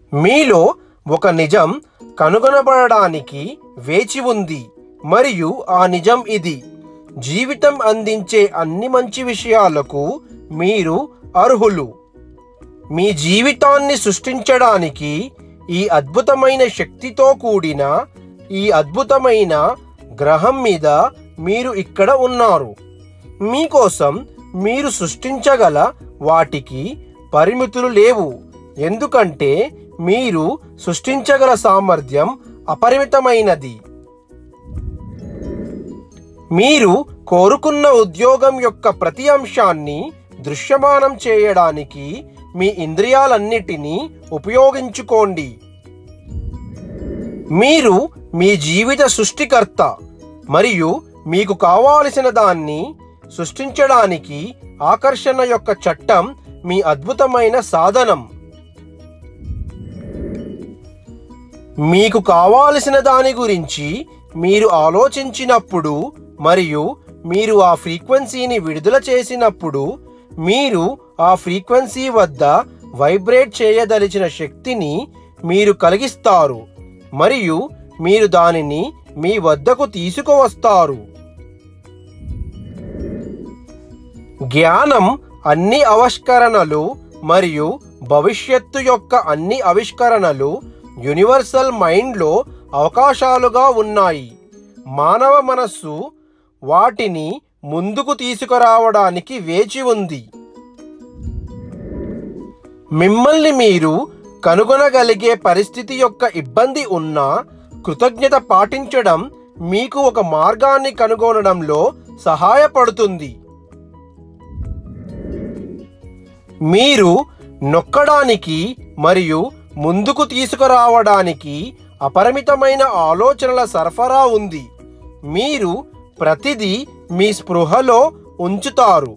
మీలో ఒక నిజం కనుగొనబడడానికి వేచి ఉంది మరియు ఆ నిజం ఇది జీవితం అందించే అన్ని మంచి విషయాలకు మీరు అర్హులు మీ జీవితాన్ని సృష్టించడానికి ఈ అద్భుతమైన శక్తితో కూడిన ఈ అద్భుతమైన గ్రహం మీద మీరు ఇక్కడ ఉన్నారు మీకోసం మీరు సృష్టించగల వాటికి పరిమితులు లేవు ఎందుకంటే మీరు సృష్టించగల సామర్థ్యం అపరిమితమైనది మీరు కోరుకున్న ఉద్యోగం యొక్క ప్రతి అంశాన్ని దృశ్యమానం చేయడానికి మీ ఇంద్రియాలన్నిటినీ ఉపయోగించుకోండి మీరు మీ జీవిత సృష్టికర్త మరియు మీకు కావాల్సిన దాన్ని సృష్టించడానికి ఆకర్షణ యొక్క చట్టం మీ అద్భుతమైన సాధనం మీకు కావాల్సిన దాని గురించి మీరు ఆలోచించినప్పుడు మరియు మీరు ఆ ఫ్రీక్వెన్సీని విడుదల చేసినప్పుడు మీరు ఆ ఫ్రీక్వెన్సీ వద్ద వైబ్రేట్ చేయదలిచిన శక్తిని మీరు కలిగిస్తారు మరియు మీరు దానిని మీ వద్దకు తీసుకువస్తారు జ్ఞానం అన్ని ఆవిష్కరణలు మరియు భవిష్యత్తు యొక్క అన్ని ఆవిష్కరణలు యూనివర్సల్ మైండ్లో అవకాశాలుగా ఉన్నాయి మానవ మనస్సు వాటిని ముందుకు తీసుకురావడానికి వేచి ఉంది మిమ్మల్ని మీరు కనుగొనగలిగే పరిస్థితి యొక్క ఇబ్బంది ఉన్నా కృతజ్ఞత పాటించడం మీకు ఒక మార్గాన్ని కనుగొనడంలో సహాయపడుతుంది మీరు నొక్కడానికి మరియు ముందుకు తీసుకురావడానికి అపరిమితమైన ఆలోచనల సరఫరా ఉంది మీరు ప్రతిదీ మీ స్పృహలో ఉంచుతారు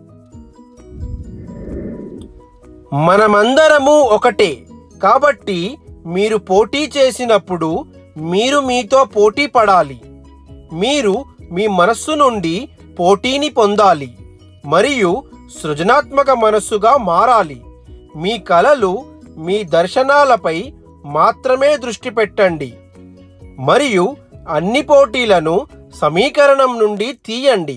మనమందరము ఒకటే కాబట్టి మీరు పోటీ చేసినప్పుడు మీరు మీతో పోటీ పడాలి మీరు మీ మనస్సు నుండి పోటీని పొందాలి మరియు సృజనాత్మక మనస్సుగా మారాలి మీ కలలు మీ దర్శనాలపై మాత్రమే దృష్టి పెట్టండి మరియు అన్ని పోటీలను సమీకరణం నుండి తీయండి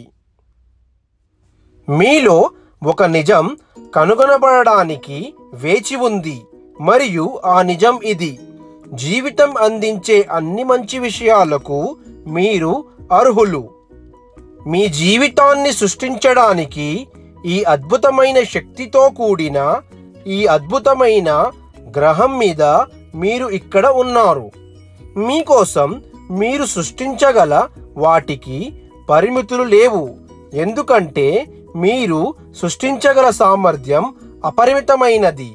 మీలో ఒక నిజం కనుగొనబడడానికి వేచి ఉంది మరియు ఆ నిజం ఇది జీవితం అందించే అన్ని మంచి విషయాలకు మీరు అర్హులు మీ జీవితాన్ని సృష్టించడానికి ఈ అద్భుతమైన శక్తితో కూడిన ఈ అద్భుతమైన గ్రహం మీద మీరు ఇక్కడ ఉన్నారు మీకోసం మీరు సృష్టించగల వాటికి పరిమితులు లేవు ఎందుకంటే మీరు సృష్టించగల సామర్థ్యం అపరిమితమైనది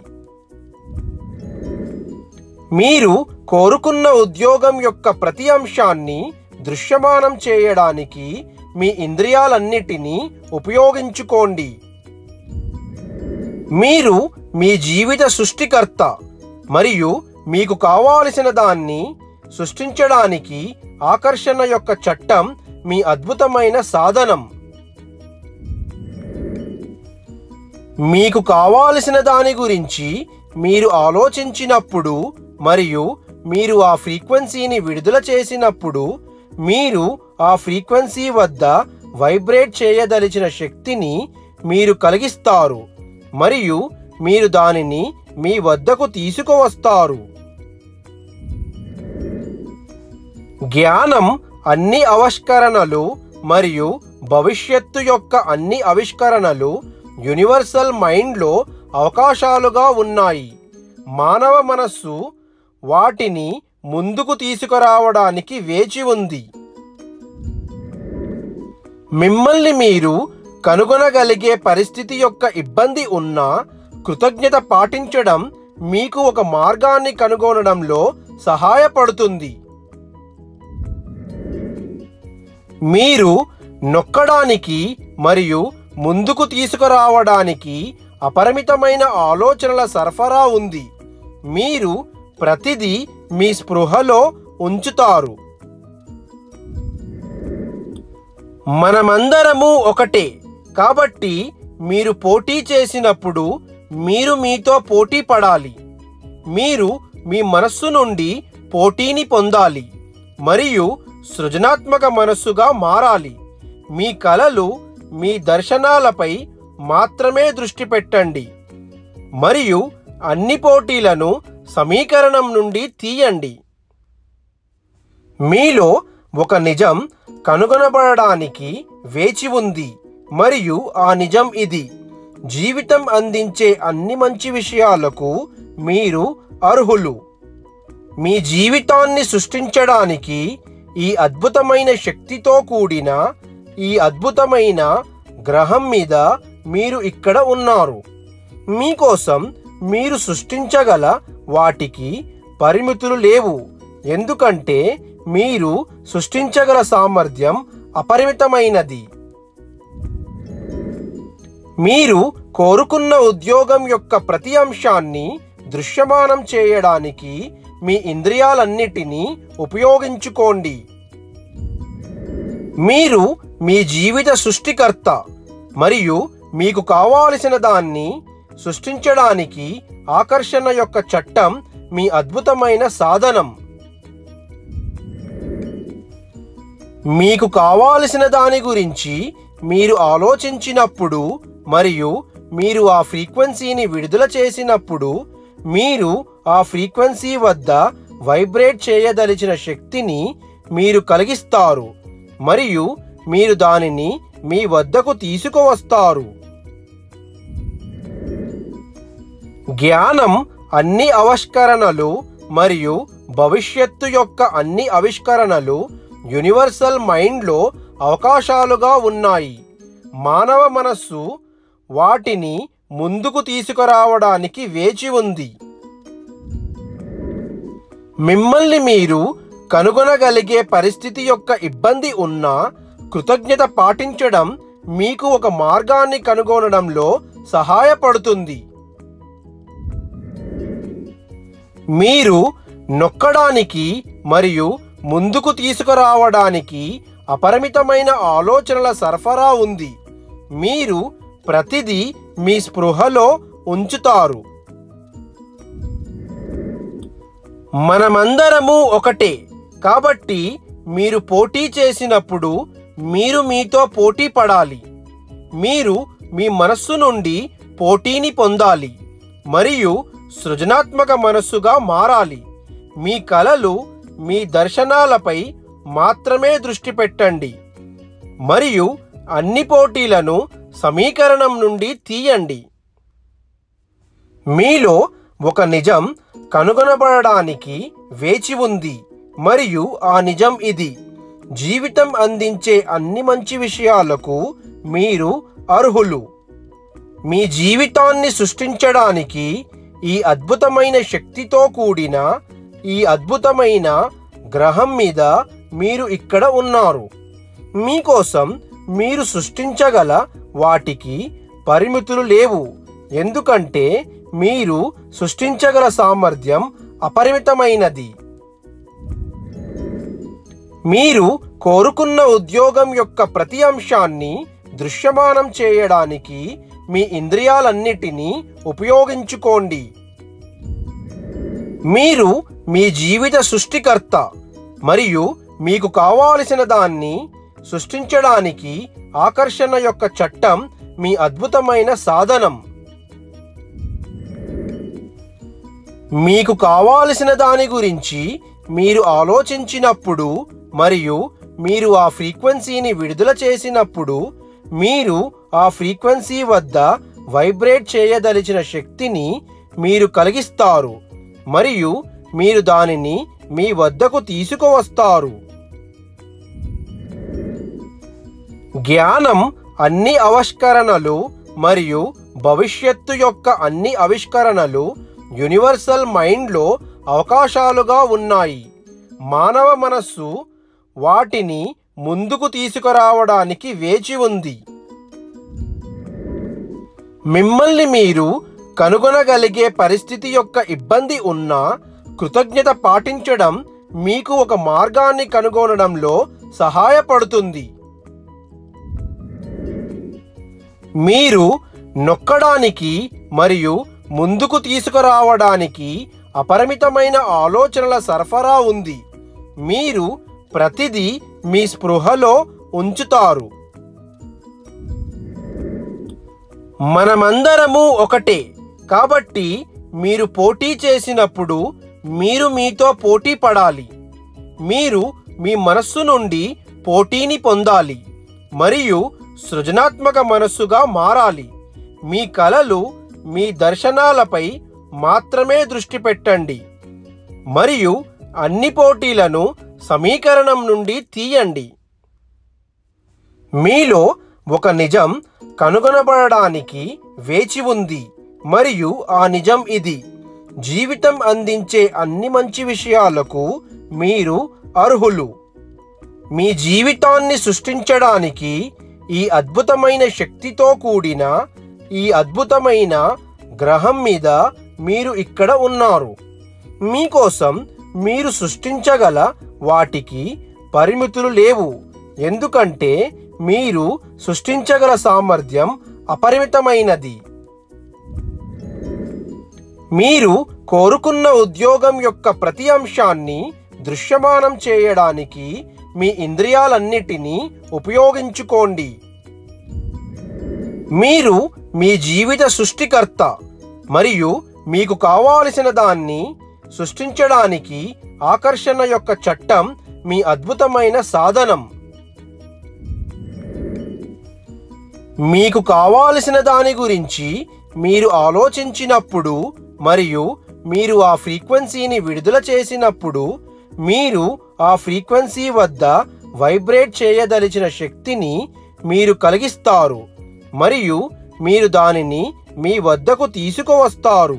మీరు కోరుకున్న ఉద్యోగం యొక్క ప్రతి అంశాన్ని దృశ్యమానం చేయడానికి మీ ఇంద్రియాలన్నిటినీ ఉపయోగించుకోండి మీరు మీ జీవిత సృష్టికర్త మరియు మీకు కావాల్సిన దాన్ని సృష్టించడానికి ఆకర్షణ యొక్క చట్టం మీ అద్భుతమైన సాధనం మీకు కావాల్సిన దాని గురించి మీరు ఆలోచించినప్పుడు మరియు మీరు ఆ ఫ్రీక్వెన్సీని విడుదల చేసినప్పుడు మీరు ఆ ఫ్రీక్వెన్సీ వద్ద వైబ్రేట్ చేయదలిచిన శక్తిని మీరు కలిగిస్తారు మరియు మీరు దానిని మీ వద్దకు తీసుకువస్తారు జ్ఞానం అన్ని ఆవిష్కరణలు మరియు భవిష్యత్తు యొక్క అన్ని ఆవిష్కరణలు యూనివర్సల్ మైండ్లో అవకాశాలుగా ఉన్నాయి మానవ మనస్సు వాటిని ముందుకు తీసుకురావడానికి వేచి ఉంది మిమ్మల్ని మీరు కనుగొనగలిగే పరిస్థితి యొక్క ఇబ్బంది ఉన్నా కృతజ్ఞత పాటించడం మీకు ఒక మార్గాన్ని కనుగొనడంలో సహాయపడుతుంది మీరు నొక్కడానికి మరియు ముందుకు తీసుకురావడానికి అపరిమితమైన ఆలోచనల సరఫరా ఉంది మీరు ప్రతిదీ మీ స్పృహలో ఉంచుతారు మనమందరము ఒకటే కాబట్టి మీరు పోటీ చేసినప్పుడు మీరు మీతో పోటీ పడాలి మీరు మీ మనస్సు నుండి పోటీని పొందాలి మరియు సృజనాత్మక మనస్సుగా మారాలి మీ కలలు మీ దర్శనాలపై మాత్రమే దృష్టి పెట్టండి మరియు అన్ని పోటీలను సమీకరణం నుండి తీయండి మీలో ఒక నిజం కనుగొనబడడానికి వేచి ఉంది మరియు ఆ నిజం ఇది జీవితం అందించే అన్ని మంచి విషయాలకు మీరు అర్హులు మీ జీవితాన్ని సృష్టించడానికి ఈ అద్భుతమైన శక్తితో కూడిన ఈ అద్భుతమైన గ్రహం మీద మీరు ఇక్కడ ఉన్నారు మీకోసం మీరు సృష్టించగల వాటికి పరిమితులు లేవు ఎందుకంటే మీరు సృష్టించగల సామర్థ్యం అపరిమితమైనది మీరు కోరుకున్న ఉద్యోగం యొక్క ప్రతి అంశాన్ని దృశ్యమానం చేయడానికి మీ ఇంద్రియాలన్నిటినీ ఉపయోగించుకోండి మీరు మీ జీవిత సృష్టికర్త మరియు మీకు కావాల్సిన దాన్ని సృష్టించడానికి ఆకర్షణ యొక్క చట్టం మీ అద్భుతమైన సాధనం మీకు కావాల్సిన దాని గురించి మీరు ఆలోచించినప్పుడు మరియు మీరు ఆ ఫ్రీక్వెన్సీని విడుదల చేసినప్పుడు మీరు ఆ ఫ్రీక్వెన్సీ వద్ద వైబ్రేట్ చేయదలిచిన శక్తిని మీరు కలిగిస్తారు మరియు మీరు దానిని మీ వద్దకు తీసుకువస్తారు జ్ఞానం అన్ని ఆవిష్కరణలు మరియు భవిష్యత్తు యొక్క అన్ని ఆవిష్కరణలు యూనివర్సల్ మైండ్లో అవకాశాలుగా ఉన్నాయి మానవ మనస్సు వాటిని ముందుకు తీసుకురావడానికి వేచి ఉంది మిమ్మల్ని మీరు కనుగొనగలిగే పరిస్థితి యొక్క ఇబ్బంది ఉన్నా కృతజ్ఞత పాటించడం మీకు ఒక మార్గాన్ని కనుగొనడంలో సహాయపడుతుంది మీరు నొక్కడానికి మరియు ముందుకు తీసుకురావడానికి అపరిమితమైన ఆలోచనల సరఫరా ఉంది మీరు ప్రతిదీ మీ స్పృహలో ఉంచుతారు మనమందరము ఒకటే కాబట్టి మీరు పోటీ చేసినప్పుడు మీరు మీతో పోటీ పడాలి మీరు మీ మనస్సు నుండి పోటీని పొందాలి మరియు సృజనాత్మక మనస్సుగా మారాలి మీ కలలు మీ దర్శనాలపై మాత్రమే దృష్టి పెట్టండి మరియు అన్ని పోటీలను సమీకరణం నుండి తీయండి మీలో ఒక నిజం కనుగొనబడడానికి వేచి ఉంది మరియు ఆ నిజం ఇది జీవితం అందించే అన్ని మంచి విషయాలకు మీరు అర్హులు మీ జీవితాన్ని సృష్టించడానికి ఈ అద్భుతమైన శక్తితో కూడిన ఈ అద్భుతమైన గ్రహం మీద మీరు ఇక్కడ ఉన్నారు మీకోసం మీరు సృష్టించగల వాటికి పరిమితులు లేవు ఎందుకంటే మీరు సృష్టించగల సామర్థ్యం అపరిమితమైనది మీరు కోరుకున్న ఉద్యోగం యొక్క ప్రతి అంశాన్ని దృశ్యమానం చేయడానికి మీ ఇంద్రియాలన్నిటినీ ఉపయోగించుకోండి మీరు మీ జీవిత సృష్టికర్త మరియు మీకు కావాల్సిన దాన్ని సృష్టించడానికి ఆకర్షణ యొక్క చట్టం మీ అద్భుతమైన సాధనం మీకు కావాల్సిన దాని గురించి మీరు ఆలోచించినప్పుడు మరియు మీరు ఆ ఫ్రీక్వెన్సీని విడుదల చేసినప్పుడు మీరు ఆ ఫ్రీక్వెన్సీ వద్ద వైబ్రేట్ చేయదలిచిన శక్తిని మీరు కలిగిస్తారు మరియు మీరు దానిని మీ వద్దకు తీసుకువస్తారు జ్ఞానం అన్ని ఆవిష్కరణలు మరియు భవిష్యత్తు యొక్క అన్ని ఆవిష్కరణలు యూనివర్సల్ మైండ్లో అవకాశాలుగా ఉన్నాయి మానవ మనస్సు వాటిని ముందుకు తీసుకురావడానికి వేచి ఉంది మిమ్మల్ని మీరు కనుగొనగలిగే పరిస్థితి యొక్క ఇబ్బంది ఉన్నా కృతజ్ఞత పాటించడం మీకు ఒక మార్గాన్ని కనుగొనడంలో సహాయపడుతుంది మీరు నొక్కడానికి మరియు ముందుకు తీసుకురావడానికి అపరిమితమైన ఆలోచనల సరఫరా ఉంది మీరు ప్రతిదీ మీ స్పృహలో ఉంచుతారు మనమందరము ఒకటే కాబట్టి మీరు పోటీ చేసినప్పుడు మీరు మీతో పోటీ పడాలి మీరు మీ మనస్సు నుండి పోటీని పొందాలి మరియు సృజనాత్మక మనస్సుగా మారాలి మీ కలలు మీ దర్శనాలపై మాత్రమే దృష్టి పెట్టండి మరియు అన్ని పోటీలను సమీకరణం నుండి తీయండి మీలో ఒక నిజం కనుగొనబడడానికి వేచి ఉంది మరియు ఆ నిజం ఇది జీవితం అందించే అన్ని మంచి విషయాలకు మీరు అర్హులు మీ జీవితాన్ని సృష్టించడానికి ఈ అద్భుతమైన శక్తితో కూడిన ఈ అద్భుతమైన గ్రహం మీద మీరు ఇక్కడ ఉన్నారు మీకోసం మీరు సృష్టించగల వాటికి పరిమితులు లేవు ఎందుకంటే మీరు సృష్టించగల సామర్థ్యం అపరిమితమైనది మీరు కోరుకున్న ఉద్యోగం యొక్క ప్రతి అంశాన్ని దృశ్యమానం చేయడానికి మీ ఇంద్రియాలన్నిటినీ ఉపయోగించుకోండి మీరు మీ జీవిత సృష్టికర్త మరియు మీకు కావాల్సిన దాన్ని సృష్టించడానికి ఆకర్షణ యొక్క చట్టం మీ అద్భుతమైన సాధనం మీకు కావాల్సిన దాని గురించి మీరు ఆలోచించినప్పుడు మరియు మీరు ఆ ఫ్రీక్వెన్సీని విడుదల చేసినప్పుడు మీరు ఆ ఫ్రీక్వెన్సీ వద్ద వైబ్రేట్ చేయదలిచిన శక్తిని మీరు కలిగిస్తారు మరియు మీరు దానిని మీ వద్దకు తీసుకువస్తారు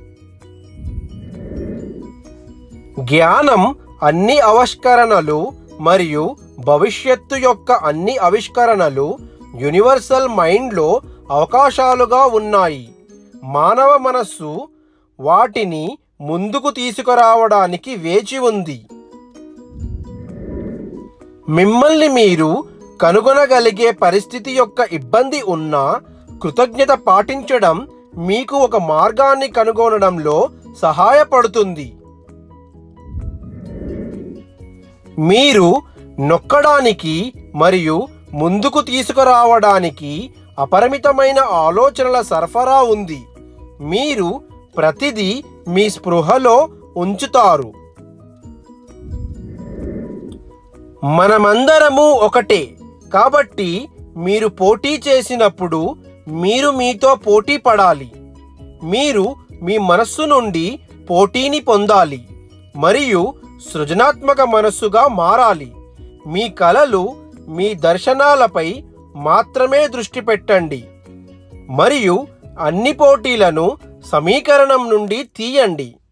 జ్ఞానం అన్ని ఆవిష్కరణలు మరియు భవిష్యత్తు యొక్క అన్ని ఆవిష్కరణలు యూనివర్సల్ మైండ్లో అవకాశాలుగా ఉన్నాయి మానవ మనస్సు వాటిని ముందుకు తీసుకురావడానికి వేచి ఉంది మిమ్మల్ని మీరు కనుగొనగలిగే పరిస్థితి యొక్క ఇబ్బంది ఉన్నా కృతజ్ఞత పాటించడం మీకు ఒక మార్గాన్ని కనుగొనడంలో సహాయపడుతుంది మీరు నొక్కడానికి మరియు ముందుకు తీసుకురావడానికి అపరిమితమైన ఆలోచనల సరఫరా ఉంది మీరు ప్రతిదీ మీ స్పృహలో ఉంచుతారు మనమందరము ఒకటే కాబట్టి మీరు పోటీ చేసినప్పుడు మీరు మీతో పోటీ పడాలి మీరు మీ మనస్సు నుండి పోటీని పొందాలి మరియు సృజనాత్మక మనస్సుగా మారాలి మీ కలలు మీ దర్శనాలపై మాత్రమే దృష్టి పెట్టండి మరియు అన్ని పోటీలను సమీకరణం నుండి తీయండి